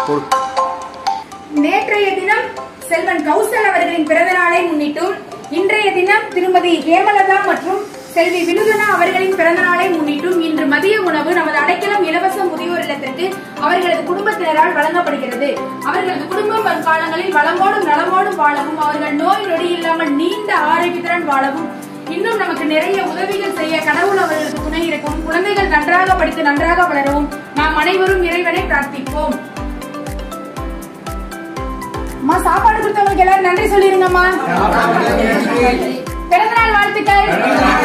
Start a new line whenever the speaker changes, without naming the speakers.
நேற்றைய தினம் செல்வன் கௌசல் அவர்களின் பிறந்த நாளை முன்னிட்டும் இன்றைய தினம் திருமதி ஹேமலதா மற்றும் செல்வி வினுதனா அவர்களின் பிறந்த நாளை முன்னிட்டும் இன்று மதிய உணவு நமது அடைக்கலம் இலவச முதியோர் இல்லத்திற்கு அவர்களது குடும்பத்தினரால் வழங்கப்படுகிறது அவர்களது குடும்பம் வரும் காலங்களில் வளமோடும் நலமோடும் வாழவும் அவர்கள் நோய் நொடி இல்லாமல் நீண்ட ஆரோக்கியத்துடன் வாழவும் இன்னும் நமக்கு நிறைய உதவிகள் செய்ய கடவுள் அவர்களுக்கு துணை இருக்கும் குழந்தைகள் நன்றாக படித்து நன்றாக வளரவும் நாம் அனைவரும் இறைவனை பிரார்த்திப்போம் அம்மா சாப்பாடு கொடுத்தவங்களுக்கு எல்லாரும் நன்றி சொல்லிருங்கம்மா பிறந்தநாள் வாழ்த்துக்கள்